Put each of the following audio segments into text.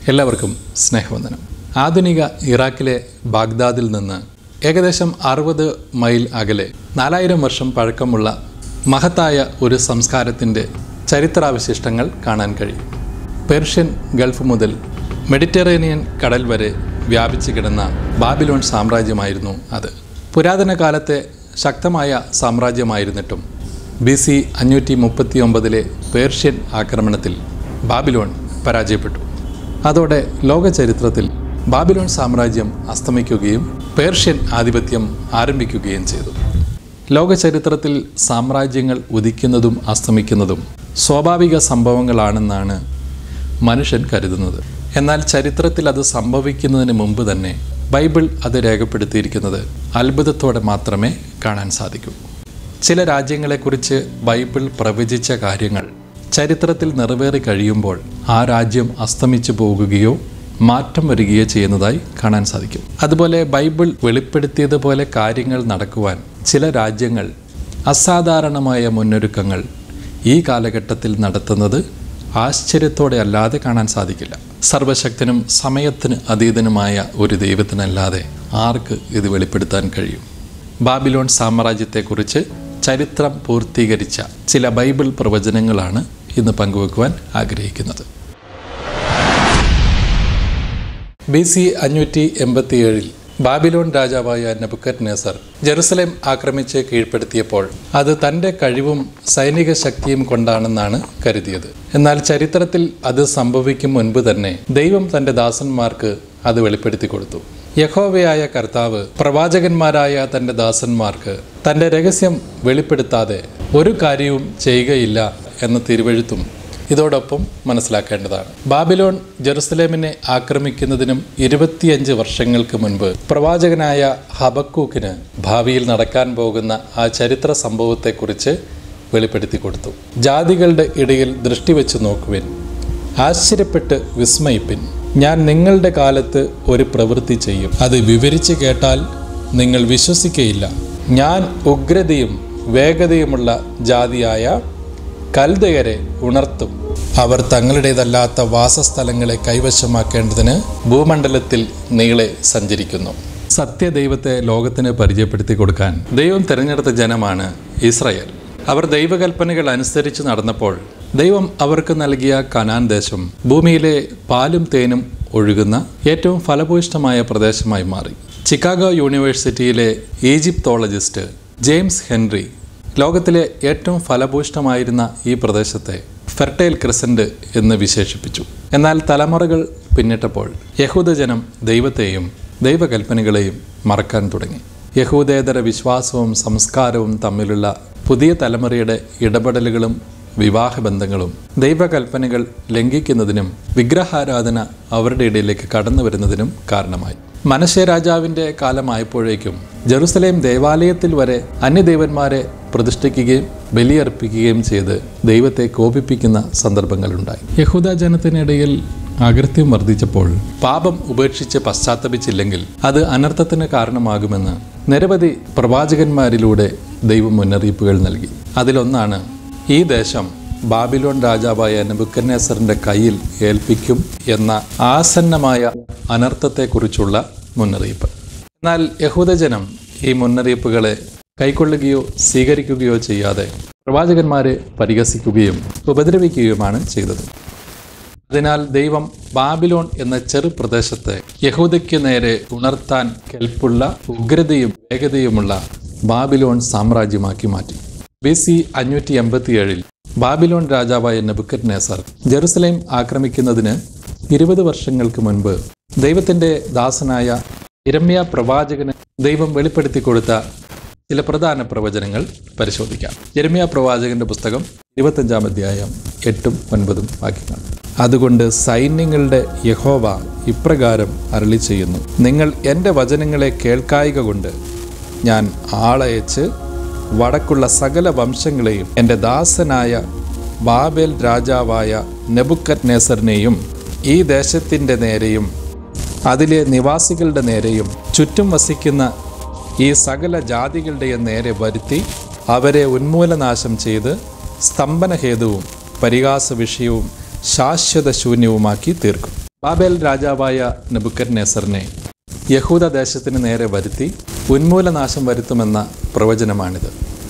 എല്ലാവർക്കും സ്നേഹവന്ദനം ആധുനിക ഇറാഖിലെ ബാഗ്ദാദിൽ നിന്ന് ഏകദേശം അറുപത് മൈൽ അകലെ നാലായിരം വർഷം പഴക്കമുള്ള മഹത്തായ ഒരു സംസ്കാരത്തിൻ്റെ ചരിത്രാവശിഷ്ടങ്ങൾ കാണാൻ കഴിയും പേർഷ്യൻ ഗൾഫ് മുതൽ മെഡിറ്ററേനിയൻ കടൽ വരെ വ്യാപിച്ചു കിടന്ന ബാബിലോൺ സാമ്രാജ്യമായിരുന്നു അത് പുരാതന കാലത്തെ ശക്തമായ സാമ്രാജ്യമായിരുന്നിട്ടും ബി സി അഞ്ഞൂറ്റി മുപ്പത്തി ഒമ്പതിലെ പേർഷ്യൻ ആക്രമണത്തിൽ ബാബിലോൺ പരാജയപ്പെട്ടു അതോടെ ലോക ചരിത്രത്തിൽ ബാബിലോൺ സാമ്രാജ്യം അസ്തമിക്കുകയും പേർഷ്യൻ ആധിപത്യം ആരംഭിക്കുകയും ചെയ്തു ലോക ചരിത്രത്തിൽ സാമ്രാജ്യങ്ങൾ ഉദിക്കുന്നതും അസ്തമിക്കുന്നതും സ്വാഭാവിക സംഭവങ്ങളാണെന്നാണ് മനുഷ്യൻ കരുതുന്നത് എന്നാൽ ചരിത്രത്തിൽ അത് സംഭവിക്കുന്നതിന് മുമ്പ് തന്നെ ബൈബിൾ അത് രേഖപ്പെടുത്തിയിരിക്കുന്നത് അത്ഭുതത്തോടെ മാത്രമേ കാണാൻ സാധിക്കൂ ചില രാജ്യങ്ങളെക്കുറിച്ച് ബൈബിൾ പ്രവചിച്ച കാര്യങ്ങൾ ചരിത്രത്തിൽ നിറവേറി കഴിയുമ്പോൾ ആ രാജ്യം അസ്തമിച്ചു പോകുകയോ മാറ്റം വരികയോ ചെയ്യുന്നതായി കാണാൻ സാധിക്കും അതുപോലെ ബൈബിൾ വെളിപ്പെടുത്തിയതുപോലെ കാര്യങ്ങൾ നടക്കുവാൻ ചില രാജ്യങ്ങൾ അസാധാരണമായ മുന്നൊരുക്കങ്ങൾ ഈ കാലഘട്ടത്തിൽ നടത്തുന്നത് ആശ്ചര്യത്തോടെ അല്ലാതെ കാണാൻ സാധിക്കില്ല സർവശക്തനും സമയത്തിന് അതീതനുമായ ഒരു ദൈവത്തിനല്ലാതെ ആർക്ക് ഇത് വെളിപ്പെടുത്താൻ കഴിയും ബാബിലോൺ സാമ്രാജ്യത്തെക്കുറിച്ച് ചരിത്രം പൂർത്തീകരിച്ച ചില ബൈബിൾ പ്രവചനങ്ങളാണ് ഇന്ന് പങ്കുവെക്കുവാൻ ആഗ്രഹിക്കുന്നത് ബി സി അഞ്ഞൂറ്റി എൺപത്തിയേഴിൽ ബാബിലോൺ രാജാവായ നബുക്കറ്റ് നേസർ ജെറുസലേം ആക്രമിച്ച് കീഴ്പ്പെടുത്തിയപ്പോൾ അത് തൻ്റെ കഴിവും സൈനിക ശക്തിയും കൊണ്ടാണെന്നാണ് കരുതിയത് എന്നാൽ ചരിത്രത്തിൽ അത് സംഭവിക്കും മുൻപ് തന്നെ ദൈവം തൻ്റെ ദാസന്മാർക്ക് അത് വെളിപ്പെടുത്തി കൊടുത്തു യഹോവയായ കർത്താവ് പ്രവാചകന്മാരായ തൻ്റെ ദാസന്മാർക്ക് തൻ്റെ രഹസ്യം വെളിപ്പെടുത്താതെ ഒരു കാര്യവും ചെയ്യുകയില്ല എന്ന തിരുവഴുത്തും ഇതോടൊപ്പം മനസ്സിലാക്കേണ്ടതാണ് ബാബിലോൺ ജെറുസലേമിനെ ആക്രമിക്കുന്നതിനും ഇരുപത്തിയഞ്ച് വർഷങ്ങൾക്ക് മുൻപ് പ്രവാചകനായ ഹബക്കൂക്കിന് ഭാവിയിൽ നടക്കാൻ പോകുന്ന ആ ചരിത്ര സംഭവത്തെക്കുറിച്ച് വെളിപ്പെടുത്തി കൊടുത്തു ജാതികളുടെ ഇടയിൽ ദൃഷ്ടി വെച്ച് നോക്കുവിൻ ആശ്ചര്യപ്പെട്ട് വിസ്മയിപ്പിൻ ഞാൻ നിങ്ങളുടെ കാലത്ത് ഒരു പ്രവൃത്തി ചെയ്യും അത് വിവരിച്ച് കേട്ടാൽ നിങ്ങൾ വിശ്വസിക്കയില്ല ഞാൻ ഉഗ്രതയും വേഗതയുമുള്ള ജാതിയായ കൽദയരെ ഉണർത്തും അവർ തങ്ങളുടേതല്ലാത്ത വാസസ്ഥലങ്ങളെ കൈവശമാക്കേണ്ടതിന് ഭൂമണ്ഡലത്തിൽ നീളെ സഞ്ചരിക്കുന്നു സത്യദൈവത്തെ ലോകത്തിന് പരിചയപ്പെടുത്തി കൊടുക്കാൻ ദൈവം തിരഞ്ഞെടുത്ത ജനമാണ് ഇസ്രായേൽ അവർ ദൈവകൽപ്പനകൾ അനുസരിച്ച് നടന്നപ്പോൾ ദൈവം അവർക്ക് നൽകിയ കനാൻ ദേശം ഭൂമിയിലെ പാലും തേനും ഒഴുകുന്ന ഏറ്റവും ഫലഭൂയിഷ്ടമായ പ്രദേശമായി മാറി ചിക്കാഗോ യൂണിവേഴ്സിറ്റിയിലെ ഈജിപ്തോളജിസ്റ്റ് ജെയിംസ് ഹെൻറി ലോകത്തിലെ ഏറ്റവും ഫലഭൂയിഷ്ടമായിരുന്ന ഈ പ്രദേശത്തെ ഫെർട്ടൈൽ ക്രിസന്റ് എന്ന് വിശേഷിപ്പിച്ചു എന്നാൽ തലമുറകൾ പിന്നിട്ടപ്പോൾ യഹൂദജനം ദൈവത്തെയും ദൈവകൽപ്പനകളെയും മറക്കാൻ തുടങ്ങി യഹൂദേതര വിശ്വാസവും സംസ്കാരവും തമ്മിലുള്ള പുതിയ തലമുറയുടെ ഇടപെടലുകളും വിവാഹബന്ധങ്ങളും ദൈവകൽപ്പനകൾ ലംഘിക്കുന്നതിനും വിഗ്രഹാരാധന അവരുടെ ഇടയിലേക്ക് കടന്നു വരുന്നതിനും കാരണമായി മനശ്ശേ രാജാവിൻ്റെ കാലമായപ്പോഴേക്കും ജെറുസലേം ദേവാലയത്തിൽ വരെ അന്യദേവന്മാരെ പ്രതിഷ്ഠിക്കുകയും ബലിയർപ്പിക്കുകയും ചെയ്ത് ദൈവത്തെ കോപിപ്പിക്കുന്ന സന്ദർഭങ്ങളുണ്ടായി യഹൂദ ജനത്തിനിടയിൽ അകൃത്യം വർദ്ധിച്ചപ്പോൾ പാപം ഉപേക്ഷിച്ച് പശ്ചാത്തപിച്ചില്ലെങ്കിൽ അത് അനർത്ഥത്തിന് കാരണമാകുമെന്ന് നിരവധി പ്രവാചകന്മാരിലൂടെ ദൈവം മുന്നറിയിപ്പുകൾ നൽകി അതിലൊന്നാണ് ഈ ദേശം ബാബിലോൺ രാജാവായ നെബുക്കന്നേസറിന്റെ കയ്യിൽ ഏൽപ്പിക്കും എന്ന ആസന്നമായ അനർത്ഥത്തെക്കുറിച്ചുള്ള മുന്നറിയിപ്പ് എന്നാൽ യഹൂദജനം ഈ മുന്നറിയിപ്പുകളെ കൈക്കൊള്ളുകയോ സ്വീകരിക്കുകയോ ചെയ്യാതെ പ്രവാചകന്മാരെ പരിഹസിക്കുകയും ഉപദ്രവിക്കുകയുമാണ് ചെയ്തത് അതിനാൽ ദൈവം ബാബിലോൺ എന്ന ചെറു പ്രദേശത്തെ യഹൂദയ്ക്ക് നേരെ ഉണർത്താൻ കെൽപ്പുള്ള ഉഗ്രതയും വേഗതയുമുള്ള ബാബിലോൺ സാമ്രാജ്യമാക്കി മാറ്റി ബി സി അഞ്ഞൂറ്റി എൺപത്തിയേഴിൽ ബാബിലോൺ രാജാവായ നെബുക്കറ്റ് നേസർ ജെറുസലേം ആക്രമിക്കുന്നതിന് ഇരുപത് വർഷങ്ങൾക്ക് മുൻപ് ദൈവത്തിന്റെ ദാസനായ ഇരമ്യ പ്രവാചകന് ദൈവം വെളിപ്പെടുത്തി കൊടുത്ത ചില പ്രധാന പ്രവചനങ്ങൾ പരിശോധിക്കാം ജെരമ്യ പ്രവാചകന്റെ പുസ്തകം ഇരുപത്തഞ്ചാം അധ്യായം എട്ടും ഒൻപതും വാക്യങ്ങൾ അതുകൊണ്ട് സൈന്യങ്ങളുടെ യഹോവ ഇപ്രകാരം അരളി ചെയ്യുന്നു നിങ്ങൾ എൻ്റെ വചനങ്ങളെ കേൾക്കായിക കൊണ്ട് ഞാൻ ആളയച്ച് വടക്കുള്ള സകല വംശങ്ങളെയും എൻ്റെ ദാസനായ ബാബേൽ രാജാവായ നെബുക്കറ്റ് നേസറിനെയും ഈ ദേശത്തിൻ്റെ നേരെയും അതിലെ നിവാസികളുടെ നേരെയും ചുറ്റും വസിക്കുന്ന ഈ സകല ജാതികളുടെയും നേരെ വരുത്തി അവരെ ഉന്മൂലനാശം ചെയ്ത് സ്തംഭനഹേതുവും പരിഹാസ വിഷയവും ശാശ്വത ശൂന്യവുമാക്കി തീർക്കും ബാബേൽ രാജാവായ നെബുക്കറ്റ് നെസറിനെ യഹൂദ ദേശത്തിന് നേരെ വരുത്തി ഉന്മൂലനാശം വരുത്തുമെന്ന പ്രവചനമാണിത്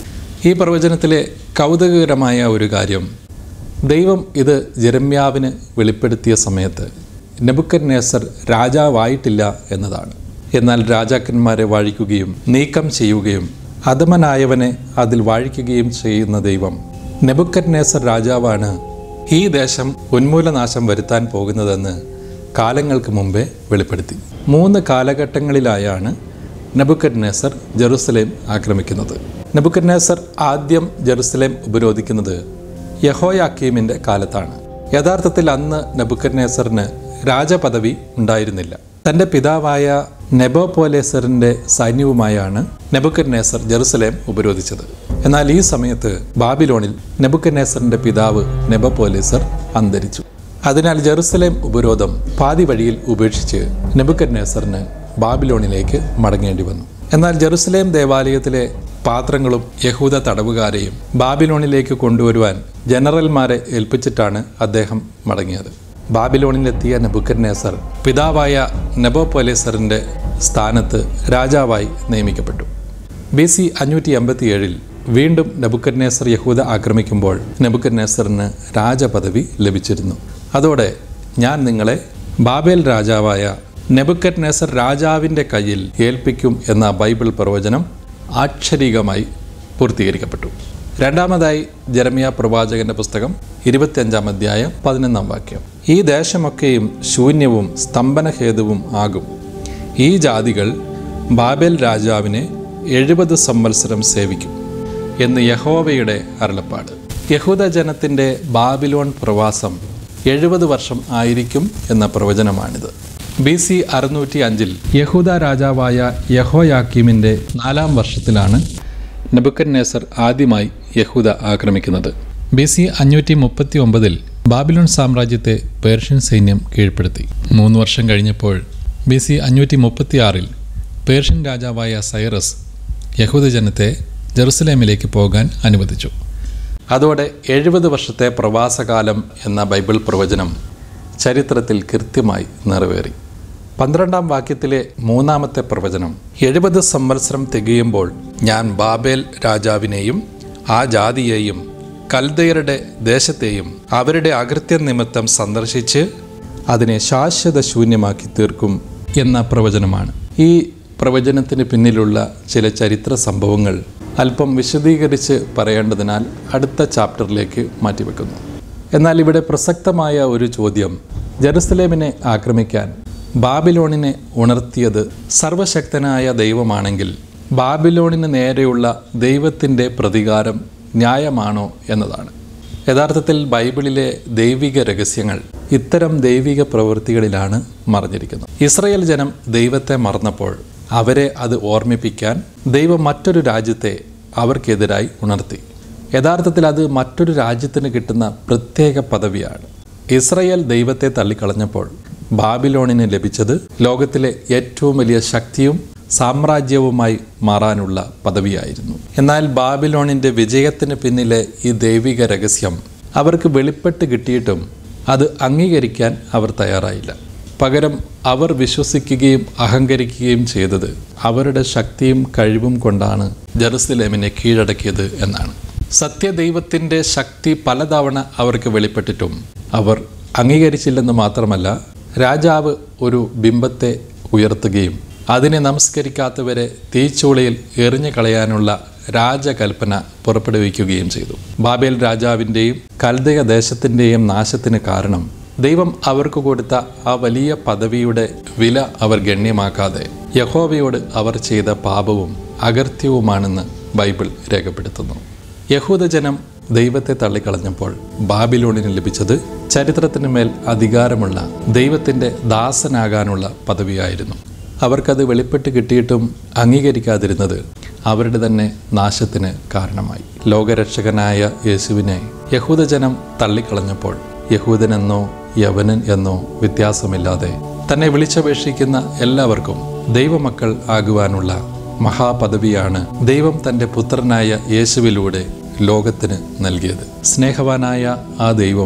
ഈ പ്രവചനത്തിലെ കൗതുകകരമായ ഒരു കാര്യം ദൈവം ഇത് ജെരമ്യാവിന് വെളിപ്പെടുത്തിയ സമയത്ത് നെബുക്കറ്റ് നേസർ രാജാവായിട്ടില്ല എന്നതാണ് എന്നാൽ രാജാക്കന്മാരെ വാഴിക്കുകയും നീക്കം ചെയ്യുകയും അധമനായവനെ അതിൽ വാഴിക്കുകയും ചെയ്യുന്ന ദൈവം നെബുക്കറ്റ് നേസർ രാജാവാണ് ഈ ദേശം ഉന്മൂലനാശം വരുത്താൻ പോകുന്നതെന്ന് കാലങ്ങൾക്ക് മുമ്പേ വെളിപ്പെടുത്തി മൂന്ന് കാലഘട്ടങ്ങളിലായാണ് നെബുക്കറ്റ് നേസർ ജെറുസലേം ആക്രമിക്കുന്നത് നെബുക്കറ്റ് നേസർ ആദ്യം ജെറുസലേം ഉപരോധിക്കുന്നത് യഹോയാക്കീമിൻ്റെ കാലത്താണ് യഥാർത്ഥത്തിൽ അന്ന് നെബുക്കറ്റ് നേസറിന് രാജപദവി ഉണ്ടായിരുന്നില്ല തൻ്റെ പിതാവായ നെബോപോലേസറിൻ്റെ സൈന്യവുമായാണ് നെബുക്കറ്റ് നേസർ ജെറുസലേം ഉപരോധിച്ചത് എന്നാൽ ഈ സമയത്ത് ബാബിലോണിൽ നെബുക്കറ്റ് നേസറിൻ്റെ പിതാവ് നെബോപോലേസർ അന്തരിച്ചു അതിനാൽ ജെറുസലേം ഉപരോധം പാതി വഴിയിൽ ഉപേക്ഷിച്ച് നെബുക്കറ്റ് നേസറിന് ബാബിലോണിലേക്ക് മടങ്ങേണ്ടി വന്നു എന്നാൽ ജെറുസലേം ദേവാലയത്തിലെ പാത്രങ്ങളും യഹൂദ തടവുകാരെയും ബാബിലോണിലേക്ക് കൊണ്ടുവരുവാൻ ജനറൽമാരെ ഏൽപ്പിച്ചിട്ടാണ് അദ്ദേഹം മടങ്ങിയത് ബാബിലോണിലെത്തിയ നെബുക്കറ്റ് നേസർ പിതാവായ നെബോപോലേസറിൻ്റെ സ്ഥാനത്ത് രാജാവായി നിയമിക്കപ്പെട്ടു ബി സി അഞ്ഞൂറ്റി എൺപത്തി ഏഴിൽ വീണ്ടും നെബുക്കറ്റ് നേസർ യഹൂദ ആക്രമിക്കുമ്പോൾ നെബുക്കറ്റ് നേസറിന് രാജപദവി ലഭിച്ചിരുന്നു അതോടെ ഞാൻ നിങ്ങളെ ബാബേൽ രാജാവായ നെബുക്കറ്റ് നേസർ രാജാവിൻ്റെ കയ്യിൽ ഏൽപ്പിക്കും എന്ന ബൈബിൾ പ്രവചനം ആക്ഷരികമായി പൂർത്തീകരിക്കപ്പെട്ടു രണ്ടാമതായി ജെറമിയ പ്രവാചകന്റെ പുസ്തകം ഇരുപത്തിയഞ്ചാം അധ്യായം പതിനൊന്നാം വാക്യം ഈ ദേശമൊക്കെയും ശൂന്യവും സ്തംഭനഹേതുവും ആകും ഈ ജാതികൾ ബാബേൽ രാജാവിനെ എഴുപത് സംവത്സരം സേവിക്കും എന്ന് യഹോവയുടെ അരുളപ്പാട് യഹൂദ ജനത്തിൻ്റെ ബാബിലോൺ പ്രവാസം എഴുപത് വർഷം ആയിരിക്കും എന്ന പ്രവചനമാണിത് ബി സി അറുന്നൂറ്റി അഞ്ചിൽ യഹൂദ രാജാവായ യഹോയാക്കീമിൻ്റെ നാലാം വർഷത്തിലാണ് നെബുക്കൻ നേസർ ആദ്യമായി യഹൂദ ആക്രമിക്കുന്നത് ബി സി അഞ്ഞൂറ്റി മുപ്പത്തി ഒമ്പതിൽ ബാബിലോൺ സാമ്രാജ്യത്തെ പേർഷ്യൻ സൈന്യം കീഴ്പ്പെടുത്തി മൂന്ന് വർഷം കഴിഞ്ഞപ്പോൾ ബി സി അഞ്ഞൂറ്റി മുപ്പത്തി ആറിൽ പേർഷ്യൻ രാജാവായ സൈറസ് യഹൂദജനത്തെ ജെറുസലേമിലേക്ക് പോകാൻ അനുവദിച്ചു അതോടെ എഴുപത് വർഷത്തെ പ്രവാസകാലം എന്ന ബൈബിൾ പ്രവചനം ചരിത്രത്തിൽ കൃത്യമായി നിറവേറി പന്ത്രണ്ടാം വാക്യത്തിലെ മൂന്നാമത്തെ പ്രവചനം എഴുപത് സംവത്സരം തികയുമ്പോൾ ഞാൻ ബാബേൽ രാജാവിനെയും ആ ജാതിയെയും കൽദയരുടെ ദേശത്തെയും അവരുടെ അകൃത്യം നിമിത്തം സന്ദർശിച്ച് അതിനെ ശാശ്വത ശൂന്യമാക്കി തീർക്കും എന്ന പ്രവചനമാണ് ഈ പ്രവചനത്തിന് പിന്നിലുള്ള ചില ചരിത്ര സംഭവങ്ങൾ അല്പം വിശദീകരിച്ച് പറയേണ്ടതിനാൽ അടുത്ത ചാപ്റ്ററിലേക്ക് മാറ്റിവെക്കുന്നു എന്നാൽ ഇവിടെ പ്രസക്തമായ ഒരു ചോദ്യം ജെറുസലേമിനെ ആക്രമിക്കാൻ ബാബിലോണിനെ ഉണർത്തിയത് സർവശക്തനായ ദൈവമാണെങ്കിൽ ബാബിലോണിന് നേരെയുള്ള ദൈവത്തിൻ്റെ പ്രതികാരം ന്യായമാണോ എന്നതാണ് യഥാർത്ഥത്തിൽ ബൈബിളിലെ ദൈവിക രഹസ്യങ്ങൾ ഇത്തരം ദൈവിക പ്രവൃത്തികളിലാണ് മറഞ്ഞിരിക്കുന്നത് ഇസ്രയേൽ ജനം ദൈവത്തെ മറന്നപ്പോൾ അവരെ അത് ഓർമ്മിപ്പിക്കാൻ ദൈവം മറ്റൊരു രാജ്യത്തെ അവർക്കെതിരായി ഉണർത്തി യഥാർത്ഥത്തിൽ അത് മറ്റൊരു രാജ്യത്തിന് കിട്ടുന്ന പ്രത്യേക പദവിയാണ് ഇസ്രയേൽ ദൈവത്തെ തള്ളിക്കളഞ്ഞപ്പോൾ ബാബിലോണിന് ലഭിച്ചത് ലോകത്തിലെ ഏറ്റവും വലിയ ശക്തിയും സാമ്രാജ്യവുമായി മാറാനുള്ള പദവിയായിരുന്നു എന്നാൽ ബാബിലോണിൻ്റെ വിജയത്തിന് പിന്നിലെ ഈ ദൈവിക രഹസ്യം അവർക്ക് വെളിപ്പെട്ട് കിട്ടിയിട്ടും അത് അംഗീകരിക്കാൻ അവർ തയ്യാറായില്ല പകരം അവർ വിശ്വസിക്കുകയും അഹങ്കരിക്കുകയും ചെയ്തത് അവരുടെ ശക്തിയും കഴിവും കൊണ്ടാണ് ജെറുസലേമിനെ കീഴടക്കിയത് എന്നാണ് സത്യദൈവത്തിൻ്റെ ശക്തി പലതവണ അവർക്ക് വെളിപ്പെട്ടിട്ടും അവർ അംഗീകരിച്ചില്ലെന്ന് മാത്രമല്ല രാജാവ് ഒരു ബിംബത്തെ ഉയർത്തുകയും അതിനെ നമസ്കരിക്കാത്തവരെ തീച്ചൂളയിൽ എറിഞ്ഞു കളയാനുള്ള രാജകൽപ്പന പുറപ്പെടുവിക്കുകയും ചെയ്തു ബാബേൽ രാജാവിൻ്റെയും കൽദയ ദേശത്തിൻ്റെയും നാശത്തിന് കാരണം ദൈവം അവർക്ക് കൊടുത്ത ആ വലിയ പദവിയുടെ വില അവർ ഗണ്യമാക്കാതെ യഹോവയോട് അവർ ചെയ്ത പാപവും അകൃത്യവുമാണെന്ന് ബൈബിൾ രേഖപ്പെടുത്തുന്നു യഹൂദജനം ദൈവത്തെ തള്ളിക്കളഞ്ഞപ്പോൾ ബാബിലോണിന് ലഭിച്ചത് ചരിത്രത്തിന് മേൽ അധികാരമുള്ള ദൈവത്തിൻ്റെ ദാസനാകാനുള്ള പദവിയായിരുന്നു അവർക്കത് വെളിപ്പെട്ട് കിട്ടിയിട്ടും അംഗീകരിക്കാതിരുന്നത് അവരുടെ തന്നെ നാശത്തിന് കാരണമായി ലോകരക്ഷകനായ യേശുവിനെ യഹൂദജനം തള്ളിക്കളഞ്ഞപ്പോൾ യഹൂദനെന്നോ യവനൻ എന്നോ വ്യത്യാസമില്ലാതെ തന്നെ വിളിച്ചപേക്ഷിക്കുന്ന എല്ലാവർക്കും ദൈവമക്കൾ ആകുവാനുള്ള മഹാപദവിയാണ് ദൈവം തൻ്റെ പുത്രനായ യേശുവിലൂടെ ലോകത്തിന് നൽകിയത് സ്നേഹവാനായ ആ ദൈവം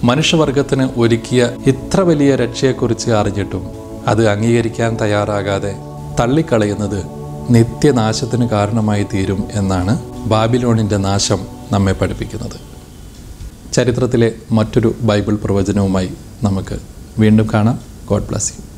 മനുഷ്യവർഗത്തിന് ഒരുക്കിയ ഇത്ര വലിയ രക്ഷയെക്കുറിച്ച് അറിഞ്ഞിട്ടും അത് അംഗീകരിക്കാൻ തയ്യാറാകാതെ തള്ളിക്കളയുന്നത് നിത്യനാശത്തിന് കാരണമായി തീരും എന്നാണ് ബാബിലോണിൻ്റെ നാശം നമ്മെ പഠിപ്പിക്കുന്നത് ചരിത്രത്തിലെ മറ്റൊരു ബൈബിൾ പ്രവചനവുമായി നമുക്ക് വീണ്ടും കാണാം ഗോഡ് ബ്ലസ് യു